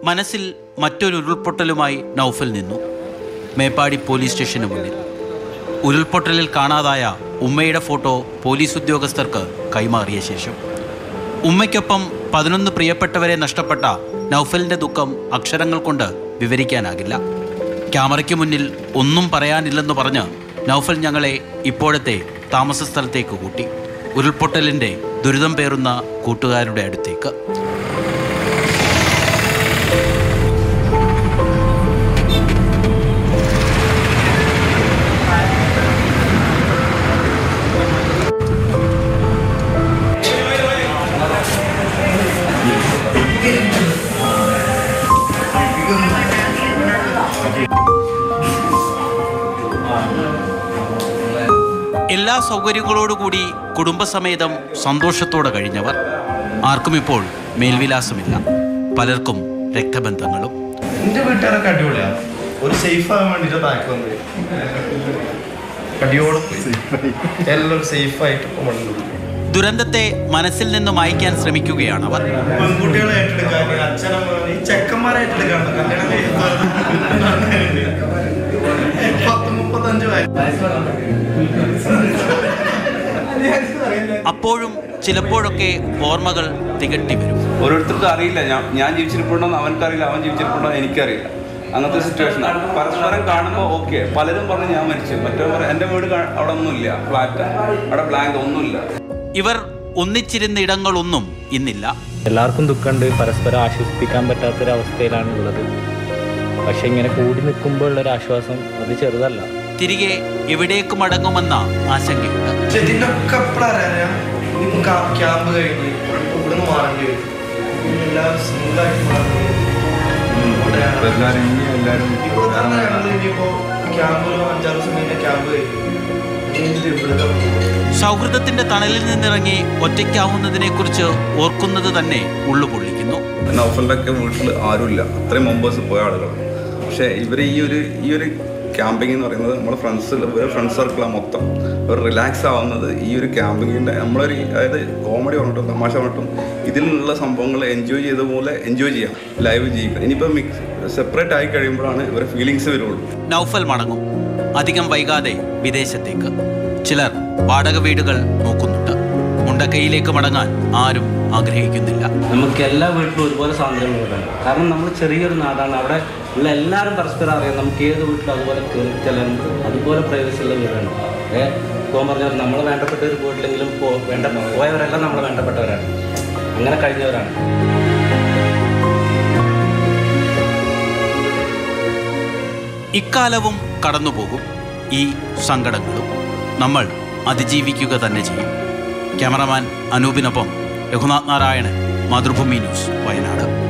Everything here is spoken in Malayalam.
മനസ്സിൽ മറ്റൊരു ഉരുൾപൊട്ടലുമായി നൗഫൽ നിന്നു മേപ്പാടി പോലീസ് സ്റ്റേഷന് മുന്നിൽ ഉരുൾപൊട്ടലിൽ കാണാതായ ഉമ്മയുടെ ഫോട്ടോ പോലീസ് ഉദ്യോഗസ്ഥർക്ക് കൈമാറിയ ശേഷം ഉമ്മയ്ക്കൊപ്പം പതിനൊന്ന് പ്രിയപ്പെട്ടവരെ നഷ്ടപ്പെട്ട നൗഫലിൻ്റെ ദുഃഖം അക്ഷരങ്ങൾ കൊണ്ട് വിവരിക്കാനാകില്ല ക്യാമറയ്ക്ക് മുന്നിൽ ഒന്നും പറയാനില്ലെന്ന് പറഞ്ഞ് നൗഫൽ ഞങ്ങളെ ഇപ്പോഴത്തെ താമസ സ്ഥലത്തേക്ക് കൂട്ടി ഉരുൾപൊട്ടലിൻ്റെ ദുരിതം പേറുന്ന കൂട്ടുകാരുടെ അടുത്തേക്ക് എല്ലാ സൗകര്യങ്ങളോടുകൂടി കുടുംബസമേതം സന്തോഷത്തോടെ കഴിഞ്ഞവർ ആർക്കും ഇപ്പോൾ മേൽവിലാസമില്ല പലർക്കും രക്തബന്ധങ്ങളും എന്റെ വീട്ടുകാരൊക്കെ അടിപൊളിയാ ഒരു സേഫ് ആകാൻ വേണ്ടിട്ട് താക്ക് വന്നത് അടിയോടെ പോയി എല്ലാവരും സേഫ് ആയിട്ട് ഇപ്പൊ വന്നു ദുരന്തത്തെ മനസ്സിൽ നിന്ന് മായ്ക്കാൻ ശ്രമിക്കുകയാണവർ പെൺകുട്ടികളെ ഏറ്റെടുക്കാൻ ഈ അച്ഛനമ്മ ഈ ചെക്കന്മാരെ ഏറ്റെടുക്കാൻ കല്യാണം കഴിയുന്നത് പത്ത് മുപ്പത്തഞ്ച് വയസ്സ് അപ്പോഴും ചിലപ്പോഴൊക്കെ ഓർമ്മകൾ തികട്ടി വരും ഓരോരുത്തർക്കും അറിയില്ല ഞാൻ ഞാൻ ജീവിച്ചിരിപ്പുണ്ടോന്ന് അവനക്കറിയില്ല അവൻ ജീവിച്ചിരിപ്പുണ്ടോന്ന് എനിക്കറിയില്ല അങ്ങനത്തെ സിറ്റുവേഷനാണ് പരസ്പരം കാണുമ്പോൾ ഓക്കെ പലരും പറഞ്ഞു ഞാൻ മരിച്ചു മറ്റവർ പറഞ്ഞു എൻ്റെ വീട് കാ- അവിടെ ഒന്നുമില്ല ഫ്ലാറ്റ് അവിടെ ബ്ലാങ്ക് ഒന്നുമില്ല ഇവർ ഒന്നിച്ചിരുന്ന ഇടങ്ങളൊന്നും ഇന്നില്ല എല്ലാവർക്കും ദുഃഖമുണ്ട് പരസ്പരം ആശ്വസിപ്പിക്കാൻ പറ്റാത്തൊരവസ്ഥയിലാണ് ഉള്ളത് പക്ഷെ ഇങ്ങനെ കൂടി നിൽക്കുമ്പോൾ ഉള്ളൊരു ആശ്വാസം അത് ചെറുതല്ല തിരികെ എവിടേക്ക് മടങ്ങുമെന്ന ആശങ്കയുണ്ട് പക്ഷെ ഇതിന്റെ ഒക്കെ എപ്പോഴറിയാം ഇനിയിപ്പോ കാ- ക്യാമ്പ് കഴിഞ്ഞ് ഇപ്പൊ ഇവിടുന്ന് മാറേണ്ടി വരും ഇനി എല്ലാവരും സിംഗിളായിട്ട് മാറേണ്ടി വരും ഇവിടെയാണ്. ഇവിടെ തന്നെ ഞങ്ങൾ ഇനിയിപ്പോ ക്യാമ്പ് ഒരു അഞ്ചാറ് ദിവസം കഴിഞ്ഞ ക്യാമ്പ് കഴിഞ്ഞു ഇനി ഇവിടെ സൗഹൃദത്തിന്റെ തണലിൽ നിന്നിറങ്ങി ഒറ്റയ്ക്കാവുന്നതിനെക്കുറിച്ച് ഓർക്കുന്നത് തന്നെ ഉള്ളുപൊള്ളിക്കുന്നു നൗഫലിൻ്റെ ഒക്കെ വീട്ടിൽ ആരുമില്ല അത്രയും മെമ്പേഴ്സ് പോയ ആളുകളാണ് പക്ഷേ ഇവർ ഈ ഒരു ഈ ഒരു ക്യാമ്പിംഗ് എന്ന് പറയുന്നത് നമ്മുടെ ഫ്രണ്ട്സിൽ ഒരു ഫ്രണ്ട് സർക്കിളാണ് മൊത്തം ഒരു റിലാക്സ് ആവുന്നത് ഈ ഒരു ക്യാമ്പിങ്ങിൻ്റെ നമ്മളൊരു അതായത് കോമഡി പറഞ്ഞിട്ടും തമാശ പറഞ്ഞിട്ടും ഇതിലുള്ള സംഭവങ്ങൾ എൻജോയ് ചെയ്ത പോലെ എൻജോയ് ചെയ്യാം ലൈവ് ജീവിക്കാം ഇനിയിപ്പോൾ മിക്സ് സെപ്പറേറ്റ് ആയി കഴിയുമ്പോഴാണ് ഇവരെ ഫീലിങ്സ് വരുള്ളൂ നൗഫൽ മടങ്ങും അധികം വൈകാതെ വിദേശത്തേക്ക് ചിലർ വാടക വീടുകൾ നോക്കുന്നുണ്ട് മുണ്ടക്കൈയിലേക്ക് മടങ്ങാൻ ആരും ആഗ്രഹിക്കുന്നില്ല നമുക്ക് എല്ലാ വീട്ടിലും ഒരുപോലെ സ്വാതന്ത്ര്യം വേണം കാരണം നമ്മൾ ചെറിയൊരു നാടാണ് അവിടെ ഉള്ള എല്ലാവരും പരസ്പരം അറിയാം നമുക്ക് ഏത് വീട്ടിലും അതുപോലെ കയറി ചെല്ലാൻ അതുപോലെ പ്രൈവസി ഉള്ള വീടാണ് ഏ പോകാൻ പറഞ്ഞാൽ നമ്മൾ വേണ്ടപ്പെട്ടവർ പോയിട്ടില്ലെങ്കിലും പോ വേണ്ട പോയവരെല്ലാം നമ്മൾ വേണ്ടപ്പെട്ടവരാണ് അങ്ങനെ കഴിഞ്ഞവരാണ് ഇക്കാലവും കടന്നുപോകും ഈ സങ്കടങ്ങളും നമ്മൾ അതിജീവിക്കുക തന്നെ ചെയ്യും ക്യാമറമാൻ അനൂപിനൊപ്പം രഘുനാഥ് നാരായണൻ മാതൃഭൂമി ന്യൂസ് വയനാട്